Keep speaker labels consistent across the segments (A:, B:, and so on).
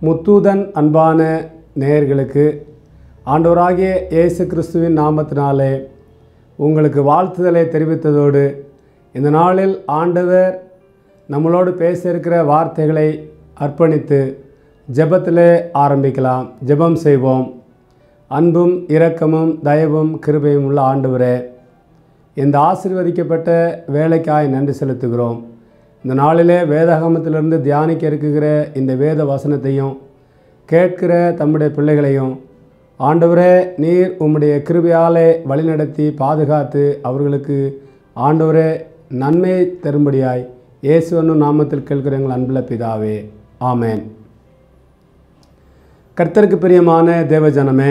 A: முத்தூதன் அன்பான நேயர்களுக்கு ஆண்டவராகிய இயேசு கிறிஸ்துவின் நாமத்தினாலே உங்களுக்கு வாழ்த்துதலை தெரிவித்ததோடு இந்த நாளில் ஆண்டவர் நம்மளோடு பேச இருக்கிற வார்த்தைகளை அர்ப்பணித்து ஜெபத்திலே ஆரம்பிக்கலாம் ஜெபம் செய்வோம் அன்பும் இரக்கமும் தயவும் கிருபையும் உள்ள ஆண்டவரே இந்த ஆசீர்வதிக்கப்பட்ட வேலைக்காய் நன்றி செலுத்துகிறோம் இந்த நாளிலே வேதாகமத்திலிருந்து தியானிக்க இருக்குகிற இந்த வேத வசனத்தையும் கேட்கிற தம்முடைய பிள்ளைகளையும் ஆண்டவரே நீர் உம்முடைய கிருபையாலே வழிநடத்தி பாதுகாத்து அவர்களுக்கு ஆண்டவரே நன்மை தரும்படியாய் இயேசுவனும் நாமத்தில் கேட்கிற எங்கள் அன்புள்ள பிதாவே ஆமேன் கர்த்தருக்கு பிரியமான தேவஜனமே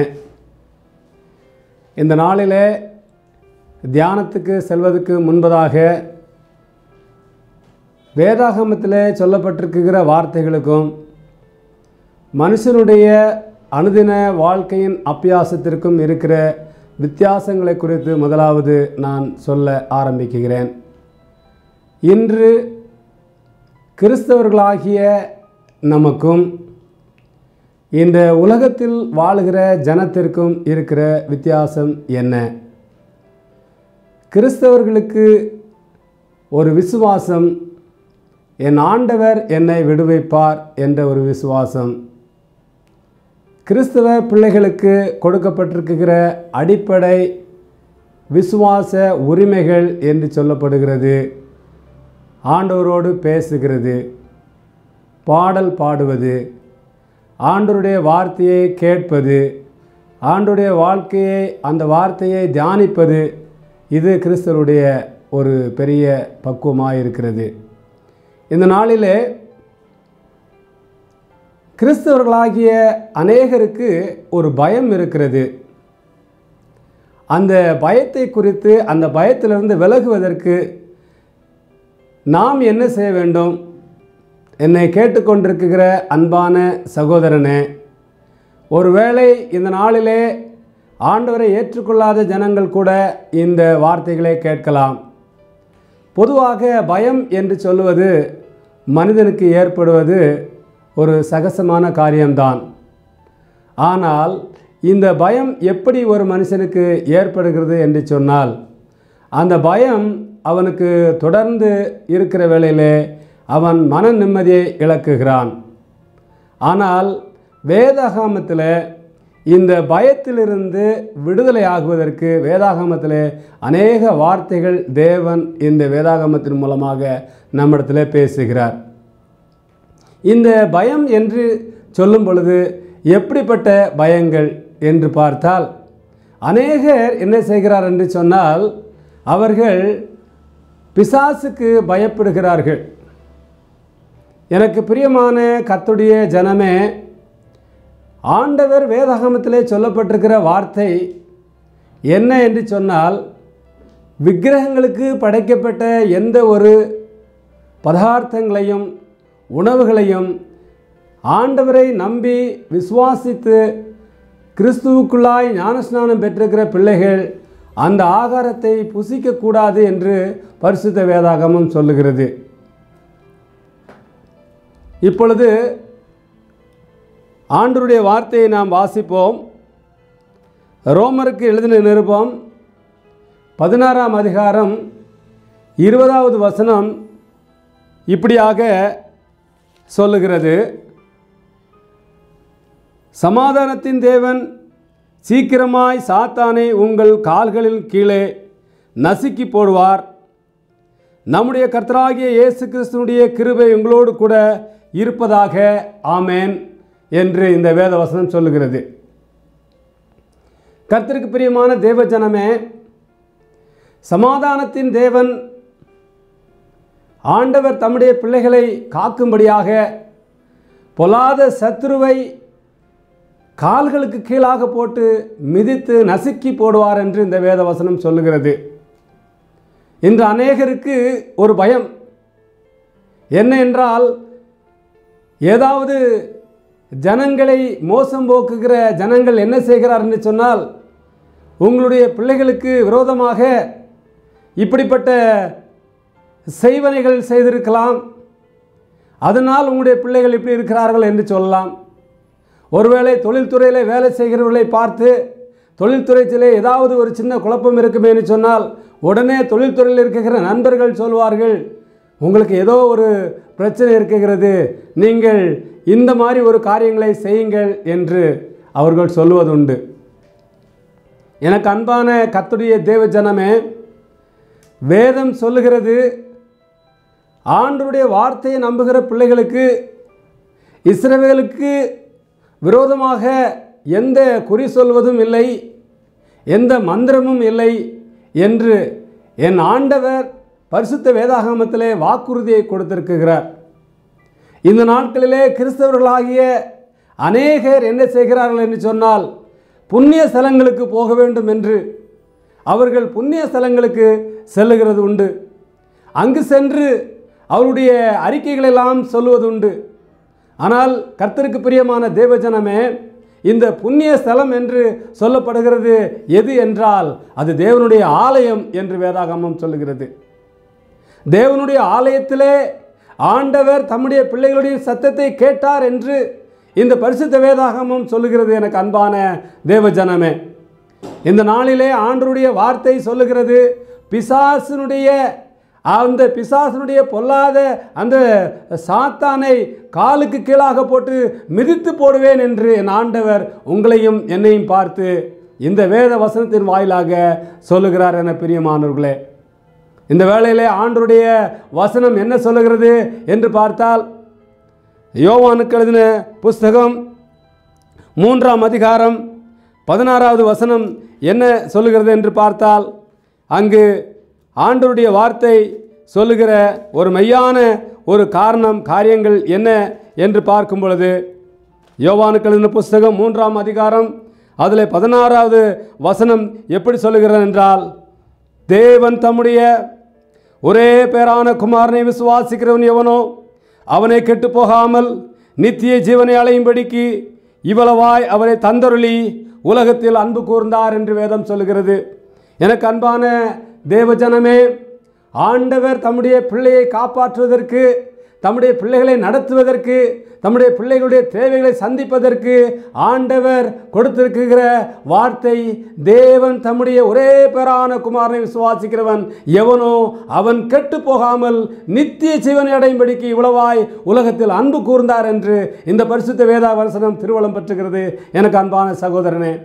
A: இந்த நாளிலே தியானத்துக்கு செல்வதற்கு முன்பதாக வேதாகமத்தில் சொல்லப்பட்டிருக்கிற வார்த்தைகளுக்கும் மனுஷனுடைய அனுதின வாழ்க்கையின் அப்பியாசத்திற்கும் இருக்கிற வித்தியாசங்களை குறித்து முதலாவது நான் சொல்ல ஆரம்பிக்கிறேன் இன்று கிறிஸ்தவர்களாகிய நமக்கும் இந்த உலகத்தில் வாழுகிற ஜனத்திற்கும் இருக்கிற வித்தியாசம் என்ன கிறிஸ்தவர்களுக்கு ஒரு விசுவாசம் என் ஆண்டவர் என்னை விடுவிப்பார் என்ற ஒரு விசுவாசம் கிறிஸ்தவ பிள்ளைகளுக்கு கொடுக்கப்பட்டிருக்கிற அடிப்படை விசுவாச உரிமைகள் என்று சொல்லப்படுகிறது ஆண்டவரோடு பேசுகிறது பாடல் பாடுவது ஆண்டவருடைய வார்த்தையை கேட்பது ஆண்டுடைய வாழ்க்கையை அந்த வார்த்தையை தியானிப்பது இது கிறிஸ்தவருடைய ஒரு பெரிய பக்குவமாக இருக்கிறது இந்த நாளிலே கிறிஸ்தவர்களாகிய அநேகருக்கு ஒரு பயம் இருக்கிறது அந்த பயத்தை குறித்து அந்த பயத்திலிருந்து விலகுவதற்கு நாம் என்ன செய்ய வேண்டும் என்னை கேட்டுக்கொண்டிருக்கிற அன்பான சகோதரனே ஒருவேளை இந்த நாளிலே ஆண்டவரை ஏற்றுக்கொள்ளாத ஜனங்கள் கூட இந்த வார்த்தைகளை கேட்கலாம் பொதுவாக பயம் என்று சொல்லுவது மனிதனுக்கு ஏற்படுவது ஒரு சகசமான காரியம்தான் ஆனால் இந்த பயம் எப்படி ஒரு மனுஷனுக்கு ஏற்படுகிறது என்று சொன்னால் அந்த பயம் அவனுக்கு தொடர்ந்து இருக்கிற வேளையிலே அவன் மன நிம்மதியை இழக்குகிறான் ஆனால் வேதாகமத்தில் இந்த பயத்திலிருந்து விடுதலை ஆகுவதற்கு வேதாகமத்தில் அநேக வார்த்தைகள் தேவன் இந்த வேதாகமத்தின் மூலமாக நம்மிடத்தில் பேசுகிறார் இந்த பயம் என்று சொல்லும் பொழுது எப்படிப்பட்ட பயங்கள் என்று பார்த்தால் அநேகர் என்ன செய்கிறார் என்று சொன்னால் அவர்கள் பிசாசுக்கு பயப்படுகிறார்கள் எனக்கு பிரியமான கத்துடைய ஜனமே ஆண்டவர் வேதாகமத்திலே சொல்லப்பட்டிருக்கிற வார்த்தை என்ன என்று சொன்னால் விக்கிரகங்களுக்கு படைக்கப்பட்ட எந்த ஒரு பதார்த்தங்களையும் உணவுகளையும் ஆண்டவரை நம்பி விசுவாசித்து கிறிஸ்துவுக்குள்ளாய் ஞானஸ்நானம் பெற்றிருக்கிற பிள்ளைகள் அந்த ஆகாரத்தை புசிக்கக்கூடாது என்று பரிசுத்த வேதாகமம் சொல்லுகிறது இப்பொழுது ஆண்டருடைய வார்த்தையை நாம் வாசிப்போம் ரோமருக்கு எழுதின நிருபம் பதினாறாம் அதிகாரம் இருபதாவது வசனம் இப்படியாக சொல்லுகிறது சமாதானத்தின் தேவன் சீக்கிரமாய் சாத்தானை உங்கள் கால்களில் கீழே நசுக்கி போடுவார் நம்முடைய கர்த்தராகிய இயேசு கிறிஸ்துனுடைய கிருபை உங்களோடு கூட இருப்பதாக ஆமேன் என்று இந்த வேத வசனம் சொல்லுகிறது கர்த்தருக்கு பிரியமான தேவ ஜனமே சமாதானத்தின் தேவன் ஆண்டவர் தம்முடைய பிள்ளைகளை காக்கும்படியாக பொல்லாத சத்ருவை கால்களுக்கு கீழாக போட்டு மிதித்து நசுக்கி போடுவார் என்று இந்த வேத வசனம் சொல்லுகிறது இன்று அநேகருக்கு ஒரு பயம் என்ன என்றால் ஏதாவது ஜனங்களை மோசம் போக்குகிற ஜனங்கள் என்ன செய்கிறார் என்று சொன்னால் உங்களுடைய பிள்ளைகளுக்கு விரோதமாக இப்படிப்பட்ட செய்வனைகள் செய்திருக்கலாம் அதனால் உங்களுடைய பிள்ளைகள் இப்படி இருக்கிறார்கள் என்று சொல்லலாம் ஒருவேளை தொழில்துறையில் வேலை செய்கிறவர்களை பார்த்து தொழில்துறையிலே ஏதாவது ஒரு சின்ன குழப்பம் இருக்குமேன்னு சொன்னால் உடனே தொழில்துறையில் இருக்கிற நண்பர்கள் சொல்வார்கள் உங்களுக்கு ஏதோ ஒரு பிரச்சனை இருக்குகிறது நீங்கள் இந்த மாதிரி ஒரு காரியங்களை செய்யுங்கள் என்று அவர்கள் சொல்வதுண்டு எனக்கு அன்பான கத்துடைய தேவ ஜனமே வேதம் சொல்லுகிறது ஆண்டருடைய வார்த்தையை நம்புகிற பிள்ளைகளுக்கு இஸ்ரவேலுக்கு விரோதமாக எந்த குறி சொல்வதும் இல்லை எந்த மந்திரமும் இல்லை என்று என் ஆண்டவர் பரிசுத்த வேதாகமத்திலே வாக்குறுதியை கொடுத்திருக்கிறார் இந்த நாட்களிலே கிறிஸ்தவர்களாகிய அநேகர் என்ன செய்கிறார்கள் என்று சொன்னால் புண்ணிய ஸ்தலங்களுக்கு போக வேண்டும் என்று அவர்கள் புண்ணிய ஸ்தலங்களுக்கு செல்லுகிறது உண்டு அங்கு சென்று அவருடைய அறிக்கைகளெல்லாம் சொல்லுவதுண்டு ஆனால் கர்த்தருக்கு பிரியமான தேவஜனமே இந்த புண்ணிய ஸ்தலம் என்று சொல்லப்படுகிறது எது என்றால் அது தேவனுடைய ஆலயம் என்று வேதாகமம் சொல்லுகிறது தேவனுடைய ஆலயத்திலே ஆண்டவர் தம்முடைய பிள்ளைகளுடைய சத்தத்தை கேட்டார் என்று இந்த பரிசுத்த வேதாகமம் சொல்லுகிறது எனக்கு அன்பான தேவஜனமே இந்த நாளிலே ஆண்டருடைய வார்த்தை சொல்லுகிறது பிசாசினுடைய அந்த பிசாசனுடைய பொல்லாத அந்த சாத்தானை காலுக்கு கீழாக போட்டு மிதித்து போடுவேன் என்று என் ஆண்டவர் உங்களையும் என்னையும் பார்த்து இந்த வேத வசனத்தின் வாயிலாக சொல்லுகிறார் என பிரியமானவர்களே இந்த வேளையிலே ஆண்டருடைய வசனம் என்ன சொல்லுகிறது என்று பார்த்தால் யோவானுக்கு எழுதின புஸ்தகம் மூன்றாம் அதிகாரம் பதினாறாவது வசனம் என்ன சொல்லுகிறது என்று பார்த்தால் அங்கு ஆண்டவருடைய வார்த்தை சொல்லுகிற ஒரு மெய்யான ஒரு காரணம் காரியங்கள் என்ன என்று பார்க்கும் பொழுது யோவானுக்கு எழுதின புஸ்தகம் மூன்றாம் அதிகாரம் அதில் பதினாறாவது வசனம் எப்படி சொல்லுகிறது என்றால் தேவன் தம்முடைய ஒரே பேரான குமாரனை விசுவாசிக்கிறவன் எவனோ அவனை கெட்டு போகாமல் நித்திய ஜீவனை அலையும்படிக்கு இவ்வளவாய் அவரை தந்தருளி உலகத்தில் அன்பு கூர்ந்தார் என்று வேதம் சொல்லுகிறது எனக்கு அன்பான தேவஜனமே ஆண்டவர் தம்முடைய பிள்ளையை காப்பாற்றுவதற்கு தம்முடைய பிள்ளைகளை நடத்துவதற்கு தம்முடைய பிள்ளைகளுடைய தேவைகளை சந்திப்பதற்கு ஆண்டவர் கொடுத்திருக்கிற வார்த்தை தேவன் தம்முடைய ஒரே பேரான குமாரனை விசுவாசிக்கிறவன் எவனோ அவன் கெட்டு போகாமல் நித்திய ஜீவனை அடையும்படிக்கு இவ்வளவாய் உலகத்தில் அன்பு கூர்ந்தார் என்று இந்த பரிசுத்த வேதா வசனம் திருவளம் பெற்றுகிறது எனக்கு அன்பான சகோதரனே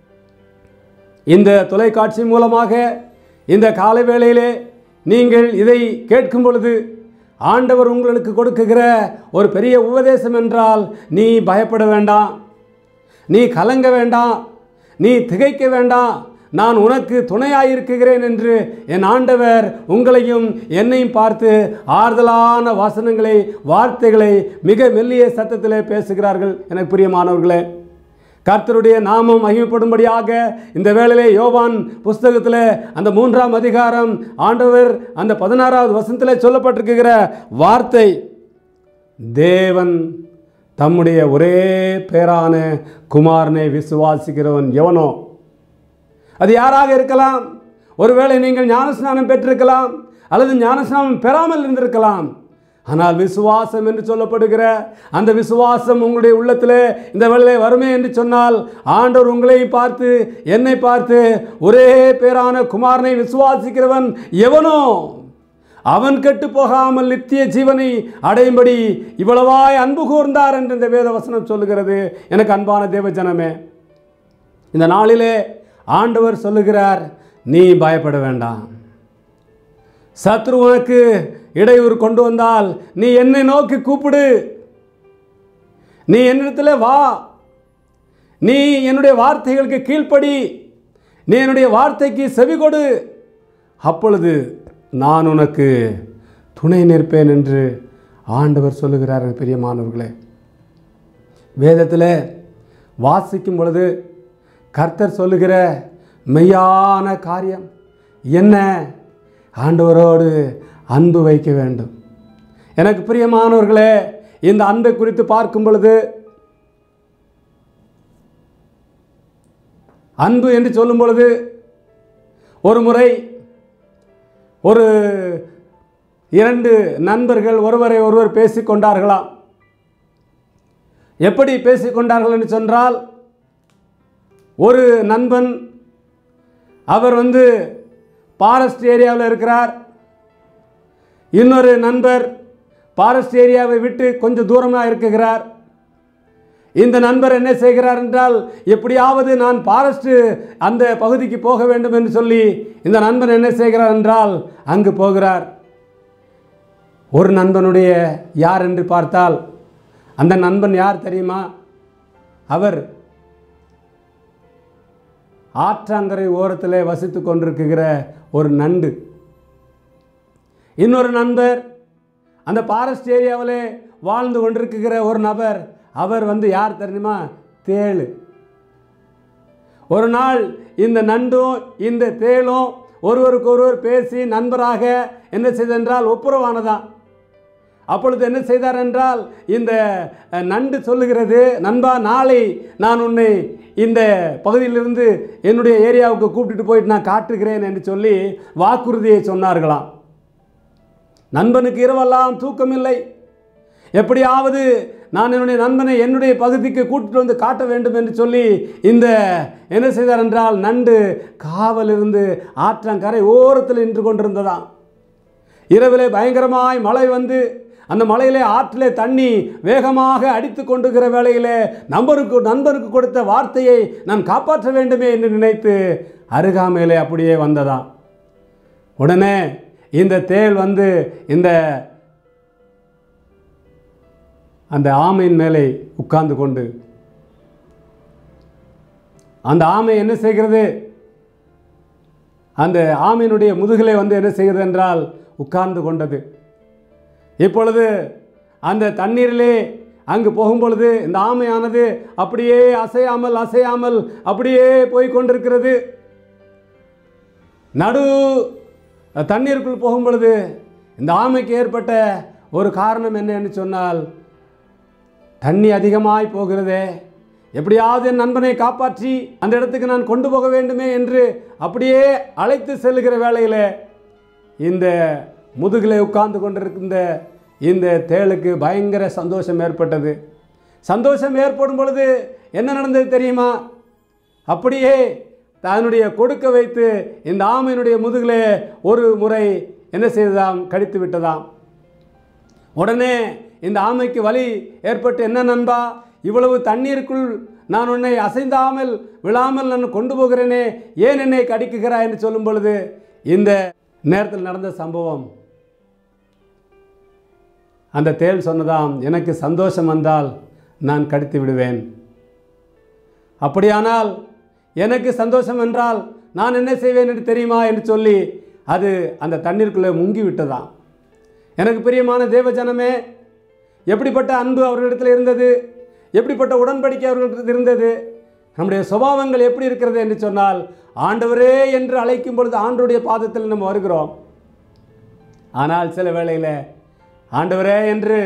A: இந்த தொலைக்காட்சி மூலமாக இந்த காலை வேளையிலே நீங்கள் இதை கேட்கும் பொழுது ஆண்டவர் உங்களுக்கு கொடுக்குகிற ஒரு பெரிய உபதேசம் என்றால் நீ பயப்பட வேண்டாம் நீ கலங்க வேண்டாம் நீ திகைக்க வேண்டாம் நான் உனக்கு துணையாயிருக்கிறேன் என்று என் ஆண்டவர் உங்களையும் என்னையும் பார்த்து ஆறுதலான வசனங்களை வார்த்தைகளை மிக மெல்லிய சத்தத்திலே பேசுகிறார்கள் எனக்கு பிரியமானவர்களே கர்த்தருடைய நாமம் மகிமைப்படும்படியாக இந்த வேளையிலே யோவான் புஸ்தகத்தில் அந்த மூன்றாம் அதிகாரம் ஆண்டவர் அந்த பதினாறாவது வசனத்தில் சொல்லப்பட்டிருக்கிற வார்த்தை தேவன் தம்முடைய ஒரே பேரான குமாரனை விசுவாசிக்கிறவன் எவனோ அது யாராக இருக்கலாம் ஒருவேளை நீங்கள் ஞானஸ்நானம் பெற்றிருக்கலாம் அல்லது ஞானஸ்நானம் பெறாமல் இருந்திருக்கலாம் ஆனால் விசுவாசம் என்று சொல்லப்படுகிற அந்த விசுவாசம் உங்களுடைய உள்ளத்தில் இந்த வேளையிலே வருமே என்று சொன்னால் ஆண்டவர் உங்களை பார்த்து என்னை பார்த்து ஒரே பேரான குமாரனை விசுவாசிக்கிறவன் எவனோ அவன் கெட்டு போகாமல் நித்திய ஜீவனை அடையும்படி இவ்வளவாய் அன்பு கூர்ந்தார் என்று இந்த வேத வசனம் சொல்லுகிறது எனக்கு அன்பான தேவஜனமே இந்த நாளிலே ஆண்டவர் சொல்லுகிறார் நீ பயப்பட வேண்டாம் சத்ரு உனக்கு இடையூறு கொண்டு வந்தால் நீ என்னை நோக்கி கூப்பிடு நீ என்னிடத்தில் வா நீ என்னுடைய வார்த்தைகளுக்கு கீழ்ப்படி நீ என்னுடைய வார்த்தைக்கு செவி கொடு அப்பொழுது நான் உனக்கு துணை நிற்பேன் என்று ஆண்டவர் சொல்லுகிறார் பெரியமானவர்களே வேதத்தில் வாசிக்கும் பொழுது கர்த்தர் சொல்லுகிற மெய்யான காரியம் என்ன ஆண்டவரோடு அன்பு வைக்க வேண்டும் எனக்கு பிரியமானவர்களே இந்த அன்பை குறித்து பார்க்கும் பொழுது அன்பு என்று சொல்லும் பொழுது ஒரு முறை ஒரு இரண்டு நண்பர்கள் ஒருவரை ஒருவர் பேசிக்கொண்டார்களாம் எப்படி பேசிக்கொண்டார்கள் என்று சொன்னால் ஒரு நண்பன் அவர் வந்து ஃபாரஸ்ட் ஏரியாவில் இருக்கிறார் இன்னொரு நண்பர் ஃபாரஸ்ட் ஏரியாவை விட்டு கொஞ்சம் தூரமாக இருக்குகிறார் இந்த நண்பர் என்ன செய்கிறார் என்றால் எப்படியாவது நான் ஃபாரஸ்ட் அந்த பகுதிக்கு போக வேண்டும் என்று சொல்லி இந்த நண்பன் என்ன செய்கிறார் என்றால் அங்கு போகிறார் ஒரு நண்பனுடைய யார் என்று பார்த்தால் அந்த நண்பன் யார் தெரியுமா அவர் ஆற்றாங்கரை ஓரத்திலே வசித்து கொண்டிருக்கிற ஒரு நண்டு இன்னொரு நண்பர் அந்த ஃபாரஸ்ட் ஏரியாவிலே வாழ்ந்து கொண்டிருக்கிற ஒரு நபர் அவர் வந்து யார் தெரியுமா தேளு ஒரு நாள் இந்த நண்டும் இந்த தேளும் ஒருவருக்கு ஒருவர் பேசி நண்பராக என்ன செய்தென்றால் ஒப்புரவானதான் அப்பொழுது என்ன செய்தார் என்றால் இந்த அஹ், நண்டு சொல்லுகிறது நண்பா நாளை நான் உன்னை இந்த பகுதியிலிருந்து என்னுடைய ஏரியாவுக்கு கூப்பிட்டுட்டு போயிட்டு நான் காட்டுகிறேன் என்று சொல்லி வாக்குறுதியை சொன்னார்களாம் நண்பனுக்கு இரவெல்லாம் தூக்கமில்லை எப்படியாவது நான் என்னுடைய நண்பனை என்னுடைய பகுதிக்கு கூட்டிட்டு வந்து காட்ட வேண்டும் என்று சொல்லி இந்த என்ன செய்தார் என்றால் நண்டு காவலிருந்து ஆற்றங்கரை ஓரத்தில் நின்று கொண்டிருந்ததாம் இரவிலே பயங்கரமாய் மழை வந்து அந்த மலையிலே ஆற்றிலே தண்ணி வேகமாக அடித்து கொண்டுகிற வேளையிலே நம்பருக்கு நண்பருக்கு கொடுத்த வார்த்தையை நான் காப்பாற்ற வேண்டுமே என்று நினைத்து அருகாமையிலே அப்படியே வந்ததாம் உடனே இந்த தேள் வந்து இந்த அந்த ஆமையின் மேலே உட்கார்ந்து கொண்டு அந்த ஆமை என்ன செய்கிறது அந்த ஆமையினுடைய முதுகிலே வந்து என்ன செய்கிறது என்றால் உட்கார்ந்து கொண்டது இப்பொழுது அந்த தண்ணீரிலே அங்கு போகும்பொழுது இந்த ஆமையானது அப்படியே அசையாமல் அசையாமல் அப்படியே போய் கொண்டிருக்கிறது நடு தண்ணீருக்குள் போகும் பொழுது இந்த ஆமைக்கு ஏற்பட்ட ஒரு காரணம் என்னன்னு சொன்னால் தண்ணி அதிகமாய் போகிறதே எப்படியாவது என் நண்பனை காப்பாற்றி அந்த இடத்துக்கு நான் கொண்டு போக வேண்டுமே என்று அப்படியே அழைத்து செல்லுகிற வேளையில் இந்த முதுகிலே உட்கார்ந்து கொண்டிருக்கின்ற இந்த தேளுக்கு பயங்கர சந்தோஷம் ஏற்பட்டது சந்தோஷம் ஏற்படும் பொழுது என்ன நடந்தது தெரியுமா அப்படியே தன்னுடைய கொடுக்க வைத்து இந்த ஆமையினுடைய முதுகிலே ஒரு முறை என்ன செய்ததாம் கடித்து விட்டதாம் உடனே இந்த ஆமைக்கு வலி ஏற்பட்டு என்ன நண்பா இவ்வளவு தண்ணீருக்குள் நான் உன்னை அசைந்தாமல் விழாமல் நான் கொண்டு போகிறேனே ஏன் என்னை கடிக்குகிறாய் என்று சொல்லும் பொழுது இந்த நேரத்தில் நடந்த சம்பவம் அந்த தேள் சொன்னதாம் எனக்கு சந்தோஷம் வந்தால் நான் கடித்து விடுவேன் அப்படியானால் எனக்கு சந்தோஷம் என்றால் நான் என்ன செய்வேன் என்று தெரியுமா என்று சொல்லி அது அந்த தண்ணீருக்குள்ளே முங்கி விட்டதாம் எனக்கு பிரியமான தேவஜனமே எப்படிப்பட்ட அன்பு அவர்களிடத்தில் இருந்தது எப்படிப்பட்ட உடன்படிக்கை அவர்களிடத்தில் இருந்தது நம்முடைய சுபாவங்கள் எப்படி இருக்கிறது என்று சொன்னால் ஆண்டவரே என்று அழைக்கும் பொழுது ஆண்டவருடைய பாதத்தில் நம்ம வருகிறோம் ஆனால் சில வேளையில் ஆண்டவரே என்று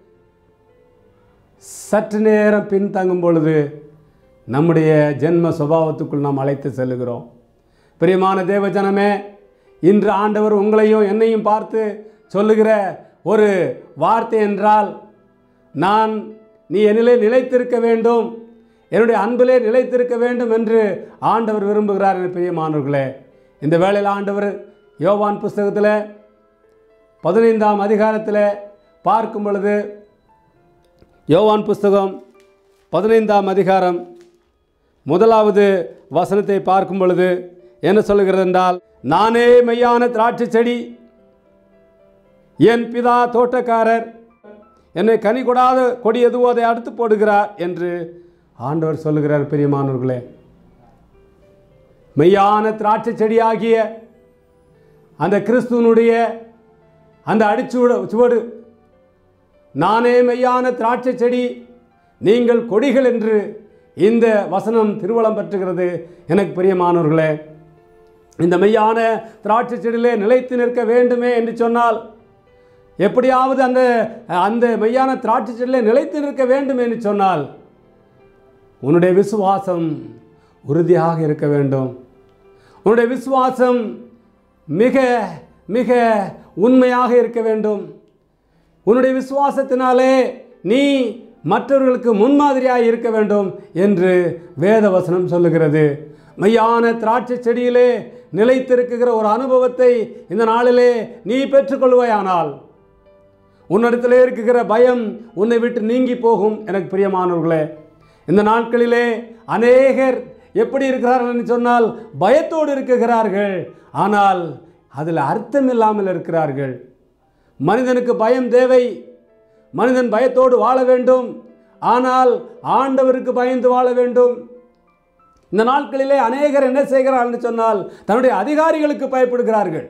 A: சற்று நேரம் பின்தங்கும் பொழுது நம்முடைய ஜென்ம சுபாவத்துக்குள் நாம் அழைத்து செல்லுகிறோம் பிரியமான தேவஜனமே இன்று ஆண்டவர் உங்களையும் என்னையும் பார்த்து சொல்லுகிற ஒரு வார்த்தை என்றால் நான் நீ என்னிலே நிலைத்திருக்க வேண்டும் என்னுடைய அன்பிலே நிலைத்திருக்க வேண்டும் என்று ஆண்டவர் விரும்புகிறார் என பிரியமானவர்களே இந்த வேளையில் ஆண்டவர் யோவான் புஸ்தகத்தில் பதினைந்தாம் அதிகாரத்தில் பார்க்கும் பொழுது யோவான் புஸ்தகம் பதினைந்தாம் அதிகாரம் முதலாவது வசனத்தை பார்க்கும் பொழுது என்ன சொல்லுகிறது என்றால் நானே மெய்யான திராட்சை செடி என் பிதா தோட்டக்காரர் என்னை கனி கொடாத கொடி எதுவோ அதை அடுத்து போடுகிறார் என்று ஆண்டவர் சொல்லுகிறார் பெரியமானவர்களே மெய்யான திராட்சை செடியாகிய அந்த கிறிஸ்துவனுடைய அந்த அடிச்சுவடு சுவடு நானே மெய்யான திராட்சை செடி நீங்கள் கொடிகள் என்று இந்த வசனம் திருவளம் பெற்றுகிறது எனக்கு பிரியமானவர்களே இந்த மெய்யான திராட்சை செடியிலே நிலைத்து நிற்க வேண்டுமே என்று சொன்னால் எப்படியாவது அந்த அந்த மெய்யான திராட்சை செடியிலே நிலைத்து நிற்க வேண்டும் என்று சொன்னால் உன்னுடைய விசுவாசம் உறுதியாக இருக்க வேண்டும் உன்னுடைய விசுவாசம் மிக மிக உண்மையாக இருக்க வேண்டும் உன்னுடைய விசுவாசத்தினாலே நீ மற்றவர்களுக்கு முன்மாதிரியாக இருக்க வேண்டும் என்று வேத வசனம் சொல்லுகிறது மெய்யான திராட்சை செடியிலே நிலைத்திருக்குகிற ஒரு அனுபவத்தை இந்த நாளிலே நீ பெற்றுக்கொள்வாயானால் உன்னிடத்திலே இருக்குகிற பயம் உன்னை விட்டு நீங்கி போகும் எனக்கு பிரியமானவர்களே இந்த நாட்களிலே அநேகர் எப்படி இருக்கிறார்கள் என்று சொன்னால் பயத்தோடு இருக்குகிறார்கள் ஆனால் அதில் அர்த்தம் இல்லாமல் இருக்கிறார்கள் மனிதனுக்கு பயம் தேவை மனிதன் பயத்தோடு வாழ வேண்டும் ஆனால் ஆண்டவருக்கு பயந்து வாழ வேண்டும் இந்த நாட்களிலே அநேகர் என்ன செய்கிறார்கள் என்று சொன்னால் தன்னுடைய அதிகாரிகளுக்கு பயப்படுகிறார்கள்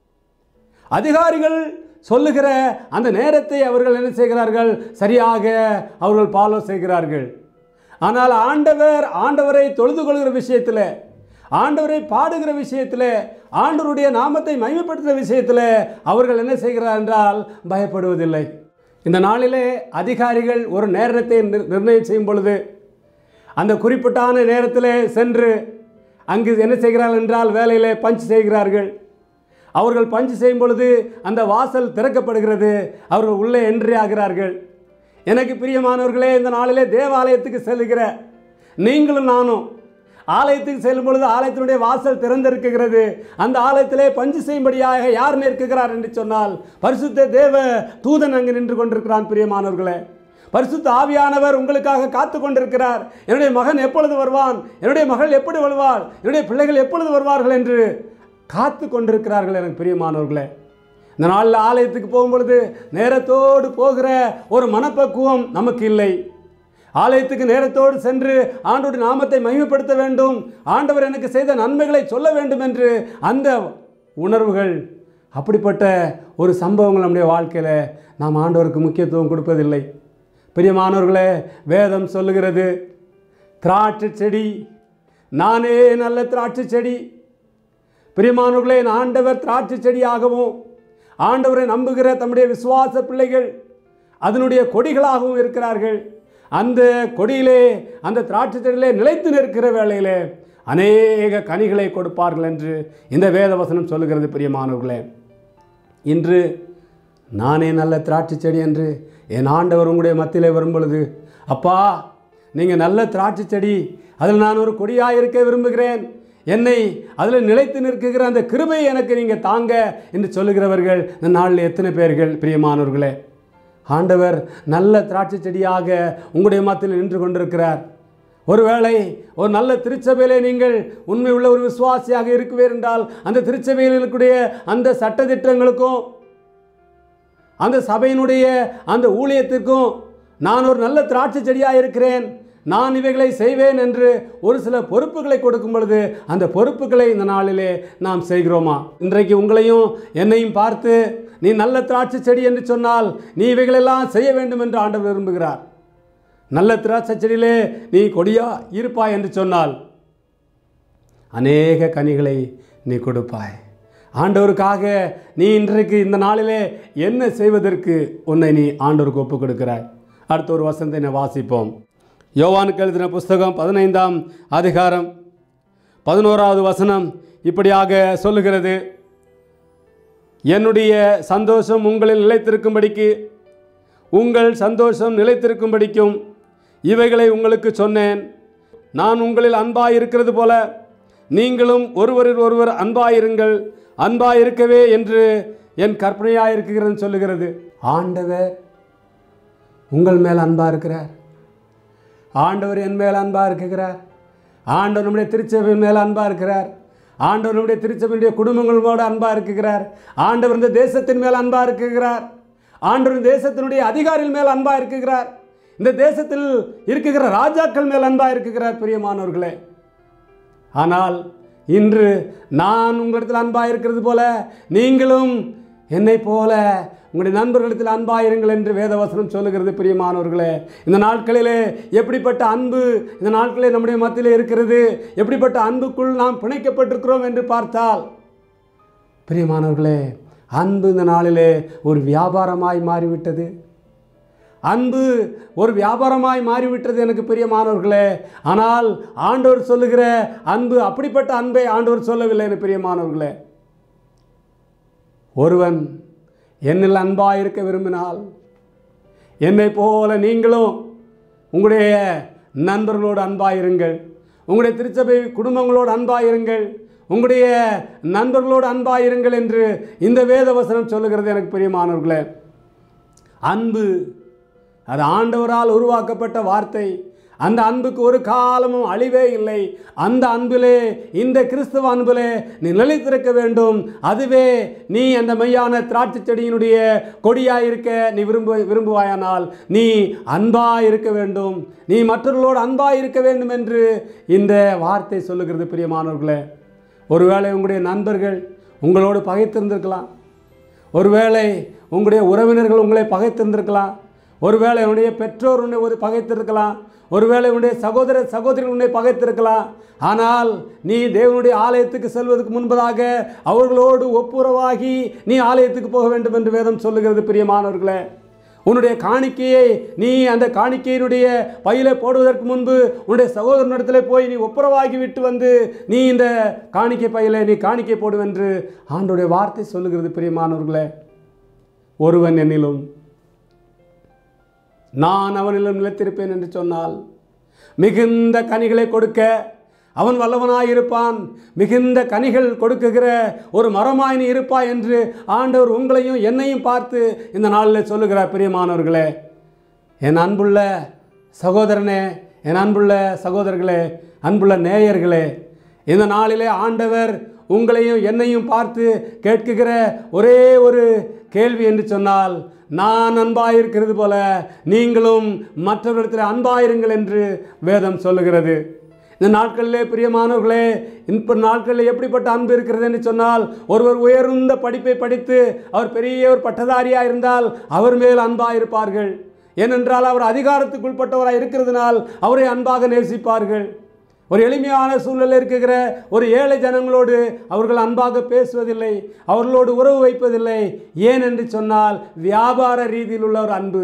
A: அதிகாரிகள் சொல்லுகிற அந்த நேரத்தை அவர்கள் என்ன செய்கிறார்கள் சரியாக அவர்கள் ஃபாலோ செய்கிறார்கள் ஆனால் ஆண்டவர் ஆண்டவரை தொழுது கொள்கிற விஷயத்தில் ஆண்டவரை பாடுகிற விஷயத்தில் ஆண்டவருடைய நாமத்தை மகிமைப்படுத்துகிற விஷயத்தில் அவர்கள் என்ன செய்கிறார் என்றால் பயப்படுவதில்லை இந்த நாளிலே அதிகாரிகள் ஒரு நேரத்தை நிர்- நிர்ணயம் செய்யும் பொழுது அந்த குறிப்பிட்டான நேரத்தில் சென்று அங்கு என்ன செய்கிறார்கள் என்றால் வேலையிலே பஞ்ச் செய்கிறார்கள் அவர்கள் பஞ்ச் செய்யும் பொழுது அந்த வாசல் திறக்கப்படுகிறது அவர்கள் உள்ளே என்ட்ரி ஆகிறார்கள் எனக்கு பிரியமானவர்களே இந்த நாளிலே தேவாலயத்துக்கு செல்லுகிற நீங்களும் நானும் ஆலயத்துக்கு செல்லும் பொழுது ஆலயத்தினுடைய வாசல் திறந்திருக்கிறது அந்த ஆலயத்திலே பஞ்சு செய்யும்படியாக யார் நிற்கிறார் என்று சொன்னால் பரிசுத்த தேவ தூதன் அங்கு நின்று கொண்டிருக்கிறான் பிரியமானவர்களே பரிசுத்த ஆவியானவர் உங்களுக்காக காத்து கொண்டிருக்கிறார் என்னுடைய மகன் எப்பொழுது வருவான் என்னுடைய மகள் எப்படி வருவாள் என்னுடைய பிள்ளைகள் எப்பொழுது வருவார்கள் என்று காத்து கொண்டிருக்கிறார்கள் எனக்கு பிரியமானவர்களே இந்த நாளில் ஆலயத்துக்கு போகும்பொழுது நேரத்தோடு போகிற ஒரு மனப்பக்குவம் நமக்கு இல்லை ஆலயத்துக்கு நேரத்தோடு சென்று ஆண்டோட நாமத்தை மகிமைப்படுத்த வேண்டும் ஆண்டவர் எனக்கு செய்த நன்மைகளை சொல்ல வேண்டும் என்று அந்த உணர்வுகள் அப்படிப்பட்ட ஒரு சம்பவங்கள் நம்முடைய வாழ்க்கையில் நாம் ஆண்டவருக்கு முக்கியத்துவம் கொடுப்பதில்லை பிரியமானவர்களே வேதம் சொல்லுகிறது திராட்சை செடி நானே நல்ல திராட்சை செடி பிரியமானவர்களே என் ஆண்டவர் திராட்சை செடியாகவும் ஆண்டவரை நம்புகிற தம்முடைய விசுவாச பிள்ளைகள் அதனுடைய கொடிகளாகவும் இருக்கிறார்கள் அந்த கொடியிலே அந்த திராட்சை செடியிலே நிலைத்து நிற்கிற வேளையிலே அநேக கனிகளை கொடுப்பார்கள் என்று இந்த வேத வசனம் சொல்லுகிறது பிரியமானவர்களே இன்று நானே நல்ல திராட்சை செடி என்று என் ஆண்டவர் உங்களுடைய மத்தியிலே வரும் பொழுது அப்பா நீங்கள் நல்ல திராட்சை செடி அதில் நான் ஒரு கொடியாக இருக்க விரும்புகிறேன் என்னை அதில் நிலைத்து நிற்குகிற அந்த கிருபை எனக்கு நீங்கள் தாங்க என்று சொல்லுகிறவர்கள் இந்த நாளில் எத்தனை பேர்கள் பிரியமானவர்களே ஆண்டவர் நல்ல திராட்சை செடியாக உங்களுடைய மத்தியில் நின்று கொண்டிருக்கிறார் ஒருவேளை ஒரு நல்ல திருச்சபையிலே நீங்கள் உண்மை உள்ள ஒரு விசுவாசியாக இருக்குவீர் என்றால் அந்த திருச்சபையில் இருக்கக்கூடிய அந்த சட்டதிட்டங்களுக்கும் அந்த சபையினுடைய அந்த ஊழியத்திற்கும் நான் ஒரு நல்ல திராட்சை செடியாக இருக்கிறேன் நான் இவைகளை செய்வேன் என்று ஒரு சில பொறுப்புகளை கொடுக்கும் பொழுது அந்த பொறுப்புகளை இந்த நாளிலே நாம் செய்கிறோமா இன்றைக்கு உங்களையும் என்னையும் பார்த்து நீ நல்ல திராட்சை செடி என்று சொன்னால் நீ இவைகளெல்லாம் செய்ய வேண்டும் என்று ஆண்டவர் விரும்புகிறார் நல்ல திராட்சை செடியிலே நீ கொடியா இருப்பாய் என்று சொன்னால் அநேக கனிகளை நீ கொடுப்பாய் ஆண்டவருக்காக நீ இன்றைக்கு இந்த நாளிலே என்ன செய்வதற்கு உன்னை நீ ஆண்டவருக்கு ஒப்புக் கொடுக்கிறாய் அடுத்த ஒரு வசனத்தை நான் வாசிப்போம் யோவானுக்கு எழுதின புஸ்தகம் பதினைந்தாம் அதிகாரம் பதினோராவது வசனம் இப்படியாக சொல்லுகிறது என்னுடைய சந்தோஷம் உங்களில் நிலைத்திருக்கும்படிக்கு உங்கள் சந்தோஷம் நிலைத்திருக்கும்படிக்கும் இவைகளை உங்களுக்கு சொன்னேன் நான் உங்களில் அன்பாய் இருக்கிறது போல நீங்களும் ஒருவரில் ஒருவர் அன்பாயிருங்கள் அன்பாயிருக்கவே என்று என் கற்பனையாக இருக்கிறதுன்னு சொல்லுகிறது ஆண்டவர் உங்கள் மேல் அன்பாக இருக்கிறார் ஆண்டவர் என் மேல் அன்பாக இருக்கிறார் ஆண்டவர் நம்முடைய திருச்சபையின் மேல் அன்பாக இருக்கிறார் ஆண்டவர் நம்முடைய திருச்சபையுடைய குடும்பங்களோடு அன்பாக இருக்கிறார் ஆண்டவர் இந்த தேசத்தின் மேல் அன்பாக இருக்கிறார் ஆண்டவர் இந்த தேசத்தினுடைய அதிகாரிகள் மேல் அன்பாக இருக்கிறார் இந்த தேசத்தில் இருக்குகிற ராஜாக்கள் மேல் அன்பாக இருக்கிறார் பிரியமானவர்களே ஆனால் இன்று நான் உங்களிடத்தில் அன்பாக இருக்கிறது போல நீங்களும் என்னை போல உங்களுடைய நண்பர்களிடத்தில் அன்பாயிருங்கள் என்று வேதவசனம் சொல்லுகிறது பிரியமானவர்களே இந்த நாட்களிலே எப்படிப்பட்ட அன்பு இந்த நாட்களிலே நம்முடைய மத்தியிலே இருக்கிறது எப்படிப்பட்ட அன்புக்குள் நாம் பிணைக்கப்பட்டிருக்கிறோம் என்று பார்த்தால் பிரியமானவர்களே அன்பு இந்த நாளிலே ஒரு வியாபாரமாய் மாறிவிட்டது அன்பு ஒரு வியாபாரமாய் மாறிவிட்டது எனக்கு பிரியமானவர்களே ஆனால் ஆண்டவர் சொல்லுகிற அன்பு அப்படிப்பட்ட அன்பை ஆண்டவர் சொல்லவில்லை எனக்கு பிரியமானவர்களே ஒருவன் என்னில் அன்பாக இருக்க விரும்பினால் என்னை போல நீங்களும் உங்களுடைய நண்பர்களோடு அன்பாயிருங்கள் உங்களுடைய திருச்சபை குடும்பங்களோடு அன்பாயிருங்கள் உங்களுடைய நண்பர்களோடு அன்பாயிருங்கள் என்று இந்த வேத வசனம் சொல்லுகிறது எனக்கு பிரியமானவர்களே அன்பு அது ஆண்டவரால் உருவாக்கப்பட்ட வார்த்தை அந்த அன்புக்கு ஒரு காலமும் அழிவே இல்லை அந்த அன்பிலே இந்த கிறிஸ்துவ அன்பிலே நீ நிலைத்திருக்க வேண்டும் அதுவே நீ அந்த மெய்யான திராட்சை செடியினுடைய கொடியாயிருக்க நீ விரும்பு விரும்புவாயானால் நீ அன்பாய் இருக்க வேண்டும் நீ மற்றவர்களோடு அன்பாய் இருக்க வேண்டும் என்று இந்த வார்த்தை சொல்லுகிறது பிரியமானவர்களே ஒருவேளை உங்களுடைய நண்பர்கள் உங்களோடு பகைத்திருந்திருக்கலாம் ஒருவேளை உங்களுடைய உறவினர்கள் உங்களை பகைத்திருந்திருக்கலாம் ஒருவேளை உன்னுடைய பெற்றோர் உன்னை ஒரு பகைத்திருக்கலாம் ஒருவேளை உன்னுடைய சகோதர சகோதரிகள் உன்னை பகைத்திருக்கலாம் ஆனால் நீ தேவனுடைய ஆலயத்துக்கு செல்வதற்கு முன்பதாக அவர்களோடு ஒப்புரவாகி நீ ஆலயத்துக்கு போக வேண்டும் என்று வேதம் சொல்லுகிறது பிரியமானவர்களே உன்னுடைய காணிக்கையை நீ அந்த காணிக்கையினுடைய பையில போடுவதற்கு முன்பு உன்னுடைய சகோதரனிடத்தில் போய் நீ ஒப்புரவாகி விட்டு வந்து நீ இந்த காணிக்கை பையில நீ காணிக்கை போடுவென்று ஆண்டுடைய வார்த்தை சொல்லுகிறது பிரியமானவர்களே ஒருவன் என்னிலும் நான் அவனிலும் நிலைத்திருப்பேன் என்று சொன்னால் மிகுந்த கனிகளை கொடுக்க அவன் வல்லவனாயிருப்பான் மிகுந்த கனிகள் கொடுக்குகிற ஒரு மரமாய் நீ இருப்பாய் என்று ஆண்டவர் உங்களையும் என்னையும் பார்த்து இந்த நாளில் சொல்லுகிறார் பிரியமானவர்களே என் அன்புள்ள சகோதரனே என் அன்புள்ள சகோதரர்களே அன்புள்ள நேயர்களே இந்த நாளிலே ஆண்டவர் உங்களையும் என்னையும் பார்த்து கேட்குகிற ஒரே ஒரு கேள்வி என்று சொன்னால் நான் அன்பாயிருக்கிறது போல நீங்களும் மற்றவரிடத்தில் அன்பாயிருங்கள் என்று வேதம் சொல்லுகிறது இந்த நாட்களிலே பிரியமானவர்களே இந்த நாட்களில் எப்படிப்பட்ட அன்பு இருக்கிறது என்று சொன்னால் ஒருவர் உயர்ந்த படிப்பை படித்து அவர் பெரிய ஒரு பட்டதாரியாக இருந்தால் அவர் மேல் அன்பாக இருப்பார்கள் ஏனென்றால் அவர் அதிகாரத்துக்கு உட்பட்டவராக இருக்கிறதுனால் அவரை அன்பாக நேசிப்பார்கள் ஒரு எளிமையான சூழ்நிலை இருக்கிற ஒரு ஏழை ஜனங்களோடு அவர்கள் அன்பாக பேசுவதில்லை அவர்களோடு உறவு வைப்பதில்லை ஏன் என்று சொன்னால் வியாபார ரீதியில் உள்ள ஒரு அன்பு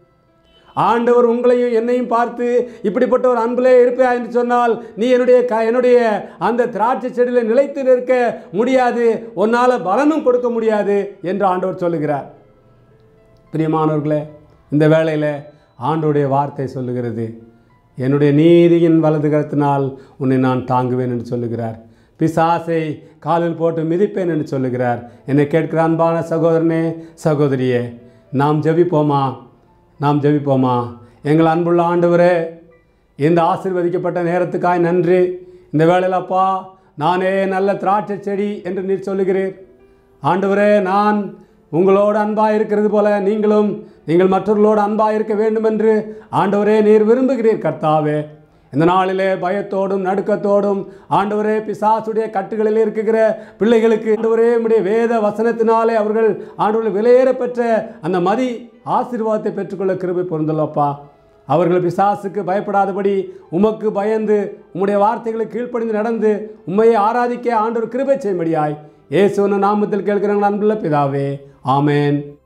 A: ஆண்டவர் உங்களையும் என்னையும் பார்த்து இப்படிப்பட்ட ஒரு அன்பிலே இருப்பா என்று சொன்னால் நீ என்னுடைய க என்னுடைய அந்த திராட்சை செடியில் நிலைத்து நிற்க முடியாது உன்னால் பலனும் கொடுக்க முடியாது என்று ஆண்டவர் சொல்லுகிறார் பிரியமானவர்களே இந்த வேளையில் ஆண்டோடைய வார்த்தை சொல்லுகிறது என்னுடைய நீதியின் வலது கரத்தினால் உன்னை நான் தாங்குவேன் என்று சொல்லுகிறார் பிசாசை காலில் போட்டு மிதிப்பேன் என்று சொல்லுகிறார் என்னை கேட்கிற அன்பான சகோதரனே சகோதரியே நாம் ஜெபிப்போமா நாம் ஜெபிப்போமா எங்கள் அன்புள்ள ஆண்டவரே இந்த ஆசீர்வதிக்கப்பட்ட நேரத்துக்காய் நன்றி இந்த வேளையில் அப்பா நானே நல்ல திராட்சை செடி என்று நீர் சொல்லுகிறீர் ஆண்டவரே நான் உங்களோடு அன்பாக இருக்கிறது போல நீங்களும் நீங்கள் மற்றவர்களோடு அன்பாக இருக்க வேண்டும் என்று ஆண்டவரே நீர் விரும்புகிறீர் கர்த்தாவே இந்த நாளிலே பயத்தோடும் நடுக்கத்தோடும் ஆண்டவரே பிசாசுடைய கட்டுகளில் இருக்கிற பிள்ளைகளுக்கு ஆண்டவரே உடைய வேத வசனத்தினாலே அவர்கள் ஆண்டவர்கள் விலையேற பெற்ற அந்த மதி ஆசீர்வாதத்தை பெற்றுக்கொள்ள கிருபை பொருந்தலப்பா அவர்கள் பிசாசுக்கு பயப்படாதபடி உமக்கு பயந்து உம்முடைய வார்த்தைகளை கீழ்ப்படிந்து நடந்து உம்மையை ஆராதிக்க ஆண்டவர் கிருபை செய்யும்படியாய் இயேசுவின் நாமத்தில் கேட்கிறவங்கள் அன்புள்ள பிதாவே ஆமென்